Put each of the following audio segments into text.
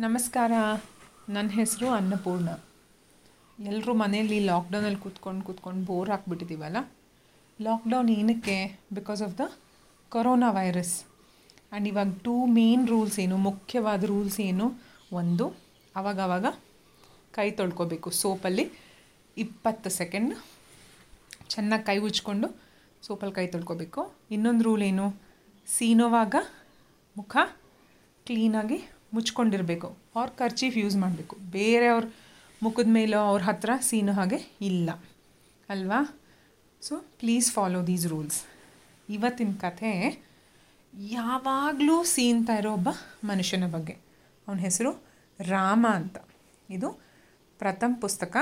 ನಮಸ್ಕಾರ ನನ್ನ ಹೆಸರು ಅನ್ನಪೂರ್ಣ ಎಲ್ಲರೂ ಮನೆಯಲ್ಲಿ ಲಾಕ್ಡೌನಲ್ಲಿ ಕೂತ್ಕೊಂಡು ಕೂತ್ಕೊಂಡು ಬೋರ್ ಹಾಕ್ಬಿಟ್ಟಿದ್ದೀವಲ್ಲ ಲಾಕ್ಡೌನ್ ಏನಕ್ಕೆ because of the corona virus and ಇವಾಗ ಟೂ ಮೇನ್ ರೂಲ್ಸ್ ಏನು ಮುಖ್ಯವಾದ ರೂಲ್ಸ್ ಏನು ಒಂದು ಅವಾಗವಾಗ ಕೈ ತೊಳ್ಕೊಬೇಕು ಸೋಪಲ್ಲಿ ಇಪ್ಪತ್ತು ಸೆಕೆಂಡ್ ಚೆನ್ನಾಗಿ ಕೈ ಉಜ್ಕೊಂಡು ಸೋಪಲ್ಲಿ ಕೈ ತೊಳ್ಕೊಬೇಕು ಇನ್ನೊಂದು ರೂಲ್ ಏನು ಸೀನೋವಾಗ ಮುಖ ಕ್ಲೀನಾಗಿ ಮುಚ್ಕೊಂಡಿರಬೇಕು ಅವ್ರ ಕರ್ಚೀಫ್ ಯೂಸ್ ಮಾಡಬೇಕು ಬೇರೆಯವ್ರ ಮುಖದ ಮೇಲೋ ಅವ್ರ ಹತ್ರ ಸೀನೋ ಹಾಗೆ ಇಲ್ಲ ಅಲ್ವಾ so please follow these rules ಇವತ್ತಿನ ಕಥೆ ಯಾವಾಗಲೂ ಸೀನ್ತಾ ಇರೋ ಒಬ್ಬ ಮನುಷ್ಯನ ಬಗ್ಗೆ ಅವನ ಹೆಸರು ರಾಮ ಅಂತ ಇದು ಪ್ರಥಮ ಪುಸ್ತಕ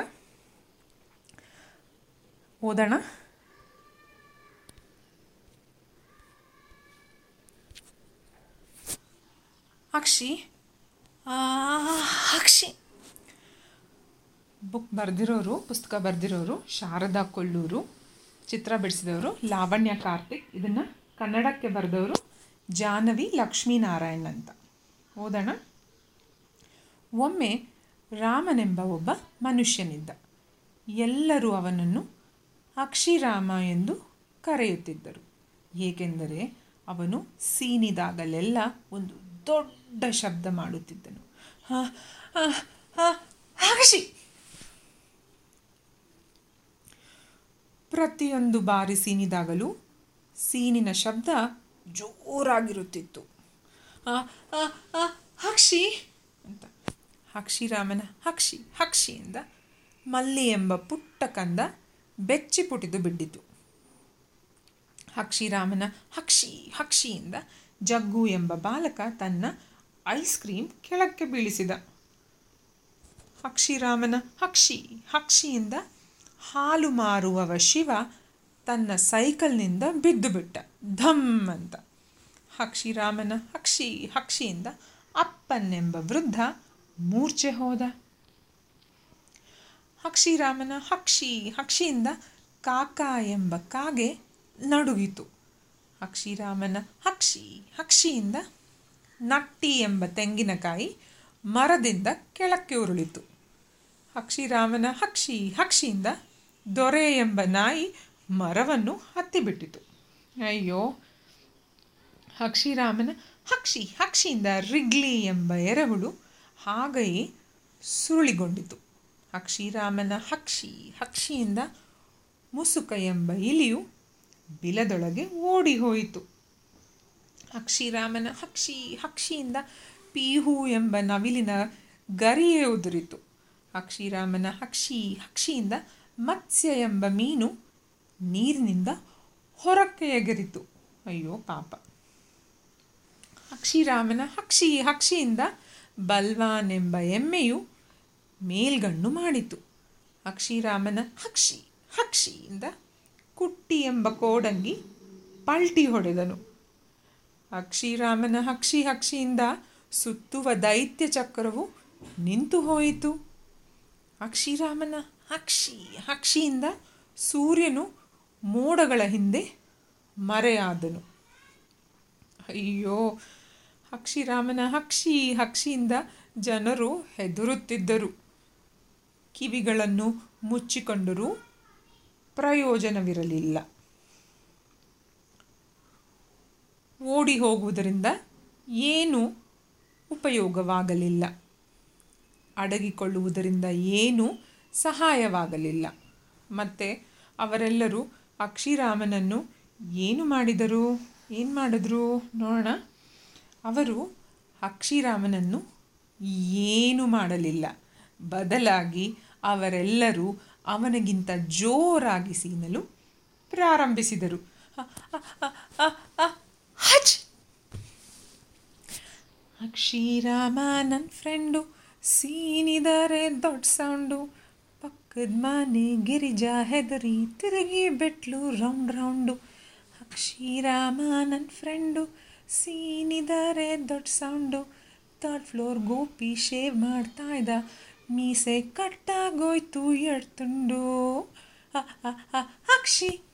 ಓದೋಣ ಅಕ್ಷಿ ಆ, ಅಕ್ಷಿ ಬುಕ್ ಬರೆದಿರೋರು ಪುಸ್ತಕ ಬರೆದಿರೋರು ಶಾರದಾ ಕೊಲ್ಲೂರು ಚಿತ್ರ ಬಿಡಿಸಿದವರು ಲಾವಣ್ಯ ಕಾರ್ತಿಕ್ ಇದನ್ನು ಕನ್ನಡಕ್ಕೆ ಬರೆದವರು ಜಾಹ್ನವಿ ಲಕ್ಷ್ಮೀನಾರಾಯಣ್ ಅಂತ ಓದೋಣ ಒಮ್ಮೆ ರಾಮನೆಂಬ ಒಬ್ಬ ಮನುಷ್ಯನಿದ್ದ ಎಲ್ಲರೂ ಅವನನ್ನು ಅಕ್ಷಿರಾಮ ಎಂದು ಕರೆಯುತ್ತಿದ್ದರು ಏಕೆಂದರೆ ಅವನು ಸೀನಿದಾಗಲೆಲ್ಲ ಒಂದು ದೊಡ್ಡ ಶಬ್ದ ಮಾಡುತ್ತಿದ್ದನು ಆ, ಆ, ಆ, ಅಕ್ಷಿ ಪ್ರತಿಯೊಂದು ಬಾರಿ ಸೀನಿದಾಗಲೂ ಸೀನಿನ ಶಬ್ದ ಜೋರಾಗಿರುತ್ತಿತ್ತು ಆ, ಆ, ಆ, ಹಕ್ಷಿ ಅಂತ ಹಕ್ಷಿರಾಮನ ಹಕ್ಷಿ ಹಕ್ಷಿ ಎಂದ ಮಲ್ಲಿ ಎಂಬ ಪುಟ್ಟ ಕಂದ ಬೆಚ್ಚಿ ಪುಟಿದು ಬಿಡ್ಡಿತು ಹಕ್ಷಿರಾಮನ ಹಕ್ಷಿ ಹಕ್ಷಿಯಿಂದ ಜಗ್ಗು ಎಂಬ ಬಾಲಕ ತನ್ನ ಐಸ್ ಕ್ರೀಮ್ ಕೆಳಕ್ಕೆ ಬೀಳಿಸಿದ ಹಕ್ಷಿರಾಮನ ಹಕ್ಷಿ ಹಕ್ಷಿಯಿಂದ ಹಾಲು ಮಾರುವವ ಶಿವ ತನ್ನ ಸೈಕಲ್ನಿಂದ ಬಿದ್ದು ಬಿಟ್ಟ ಧಮ್ ಅಂತ ಹಕ್ಷಿರಾಮನ ಹಕ್ಷಿ ಹಕ್ಷಿಯಿಂದ ಅಪ್ಪನೆಂಬ ವೃದ್ಧ ಮೂರ್ಛೆ ಹೋದ ಹಕ್ಷಿರಾಮನ ಹಕ್ಷಿ ಹಕ್ಷಿಯಿಂದ ಕಾಕ ಎಂಬ ಕಾಗೆ ನಡುಗಿತು ಹಕ್ಷಿರಾಮನ ಹಕ್ಷಿ ಹಕ್ಷಿಯಿಂದ ನಟ್ಟಿ ಎಂಬ ತೆಂಗಿನಕಾಯಿ ಮರದಿಂದ ಕೆಳಕ್ಕೆ ಉರುಳಿತು ಹಕ್ಷಿರಾಮನ ಹಕ್ಷಿ ಹಕ್ಷಿಯಿಂದ ದೊರೆ ಎಂಬ ನಾಯಿ ಮರವನ್ನು ಹತ್ತಿಬಿಟ್ಟಿತು ಅಯ್ಯೋ ಹಕ್ಷಿರಾಮನ ಹಕ್ಷಿ ಹಕ್ಷಿಯಿಂದ ರಿಗ್ಲಿ ಎಂಬ ಎರೆಹುಳು ಹಾಗೆಯೇ ಸುರುಳಿಗೊಂಡಿತು ಹಕ್ಷಿರಾಮನ ಹಕ್ಷಿ ಹಕ್ಷಿಯಿಂದ ಮುಸುಕ ಎಂಬ ಇಲಿಯು ಬಿಲದೊಳಗೆ ಓಡಿ ಹೋಯಿತು ಹಕ್ಷಿರಾಮನ ಹಕ್ಷಿ ಹಕ್ಷಿಯಿಂದ ಪೀಹು ಎಂಬ ನವಿಲಿನ ಗರಿಯೇ ಉದುರಿತು ಹಕ್ಷಿರಾಮನ ಹಕ್ಷಿ ಹಕ್ಷಿಯಿಂದ ಮತ್ಸ್ಯ ಎಂಬ ಮೀನು ನೀರಿನಿಂದ ಹೊರಕ್ಕೆ ಎಗರಿತು ಅಯ್ಯೋ ಪಾಪ ಹಕ್ಷಿರಾಮನ ಹಕ್ಷಿ ಹಕ್ಷಿಯಿಂದ ಬಲ್ವಾನ್ ಎಂಬ ಎಮ್ಮೆಯು ಮೇಲ್ಗಣ್ಣು ಮಾಡಿತು ಹಕ್ಷಿರಾಮನ ಹಕ್ಷಿ ಹಕ್ಷಿಯಿಂದ ಕುಟ್ಟಿ ಎಂಬ ಕೋಡಂಗಿ ಪಲ್ಟಿ ಹೊಡೆದನು ಹಕ್ಷಿರಾಮನ ಹಕ್ಷಿ ಹಕ್ಷಿಯಿಂದ ಸುತ್ತುವ ದೈತ್ಯ ಚಕ್ರವು ನಿಂತು ಹೋಯಿತು ಹಕ್ಷಿರಾಮನ ಹಕ್ಷಿ ಹಕ್ಷಿಯಿಂದ ಸೂರ್ಯನು ಮೋಡಗಳ ಹಿಂದೆ ಮರೆಯಾದನು ಅಯ್ಯೋ ಹಕ್ಷಿರಾಮನ ಹಕ್ಷಿ ಹಕ್ಷಿಯಿಂದ ಜನರು ಹೆದರುತ್ತಿದ್ದರು ಕಿವಿಗಳನ್ನು ಮುಚ್ಚಿಕೊಂಡರೂ ಪ್ರಯೋಜನವಿರಲಿಲ್ಲ ಓಡಿ ಹೋಗುವುದರಿಂದ ಏನೂ ಉಪಯೋಗವಾಗಲಿಲ್ಲ ಅಡಗಿಕೊಳ್ಳುವುದರಿಂದ ಏನೂ ಸಹಾಯವಾಗಲಿಲ್ಲ ಮತ್ತು ಅವರೆಲ್ಲರೂ ಅಕ್ಷಿರಾಮನನ್ನು ಏನು ಮಾಡಿದರು ಏನು ಮಾಡಿದ್ರು ನೋಡೋಣ ಅವರು ಅಕ್ಷಿರಾಮನನ್ನು ಏನು ಮಾಡಲಿಲ್ಲ ಬದಲಾಗಿ ಅವರೆಲ್ಲರೂ ಅವನಿಗಿಂತ ಜೋರಾಗಿ ಸೀನಲು ಪ್ರಾರಂಭಿಸಿದರು ಅ, ಅ, ಅ, ಅ, ಅ, ಹಚ್ ಅಕ್ಷಿರಾಮ ನನ್ನ ಫ್ರೆಂಡು ಸೀನಿದರೆ ದೊಡ್ಡ ಸೌಂಡು ಪಕ್ಕದ ಮನೆ ಗಿರಿಜಾ ಹೆದರಿ ತಿರುಗಿ ಬೆಟ್ಲು ರೌಂಡ್ ರೌಂಡು ಅಕ್ಷಿರಾಮ ನನ್ನ ಫ್ರೆಂಡು ಸೀನಿದರೆ ದೊಡ್ಡ sound third floor Gopi shave ಮಾಡ್ತಾ ಇದ್ದ ಮೀಸೆ ಕಟ್ಟಾಗೋಯ್ತು ಎಡ್ ತುಂಡು ಅ, ಅ, ಅ, ಅಕ್ಷಿ